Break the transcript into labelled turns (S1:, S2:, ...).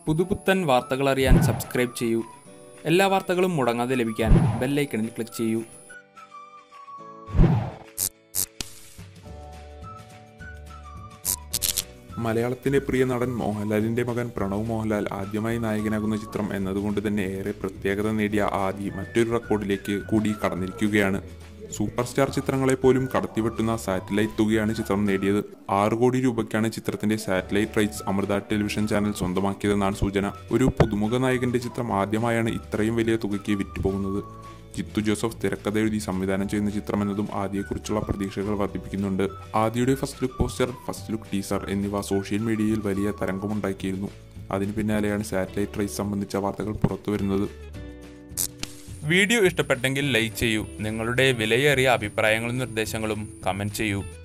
S1: പുതുപുത്തൻ വാർത്തകൾ അറിയാൻ സബ്സ്ക്രൈബ് ചെയ്യൂ എല്ലാ വാർത്തകളും മുടങ്ങാതെ ലഭിക്കാൻ ബെല്ലൈക്കണിൽ ക്ലിക്ക് ചെയ്യൂ
S2: മലയാളത്തിന്റെ പ്രിയ നടൻ മോഹൻലാലിന്റെ മകൻ പ്രണവ് മോഹൻലാൽ ആദ്യമായി നായകനാകുന്ന ചിത്രം എന്നതുകൊണ്ട് തന്നെ ഏറെ പ്രത്യേകത നേടിയ ആദി മറ്റൊരു റെക്കോർഡിലേക്ക് കൂടി കടന്നിരിക്കുകയാണ് സൂപ്പർ സ്റ്റാർ ചിത്രങ്ങളെ പോലും കടത്തിവെട്ടുന്ന സാറ്റലൈറ്റ് തുകയാണ് ചിത്രം നേടിയത് ആറ് കോടി രൂപയ്ക്കാണ് ചിത്രത്തിന്റെ satellite rights Amrita television channel സ്വന്തമാക്കിയതെന്നാണ് സൂചന ഒരു പുതുമുഖ നായകന്റെ ചിത്രം ആദ്യമായാണ് ഇത്രയും വലിയ തുകയ്ക്ക് വിറ്റുപോകുന്നത് ജിത്തു ജോസഫ് തിരക്കഥ എഴുതി സംവിധാനം ചെയ്യുന്ന ചിത്രം എന്നതും ആദിയെക്കുറിച്ചുള്ള പ്രതീക്ഷകൾ വർദ്ധിപ്പിക്കുന്നുണ്ട് ആദിയുടെ first look poster first look teaser എന്നിവ സോഷ്യൽ മീഡിയയിൽ വലിയ തരംഗമുണ്ടാക്കിയിരുന്നു അതിന് പിന്നാലെയാണ് സാറ്റലൈറ്റ് റൈസ് സംബന്ധിച്ച വാർത്തകൾ പുറത്തുവരുന്നത്
S1: വീഡിയോ ഇഷ്ടപ്പെട്ടെങ്കിൽ ലൈക്ക് ചെയ്യൂ നിങ്ങളുടെ വിലയേറിയ അഭിപ്രായങ്ങളും നിർദ്ദേശങ്ങളും കമൻറ്റ് ചെയ്യൂ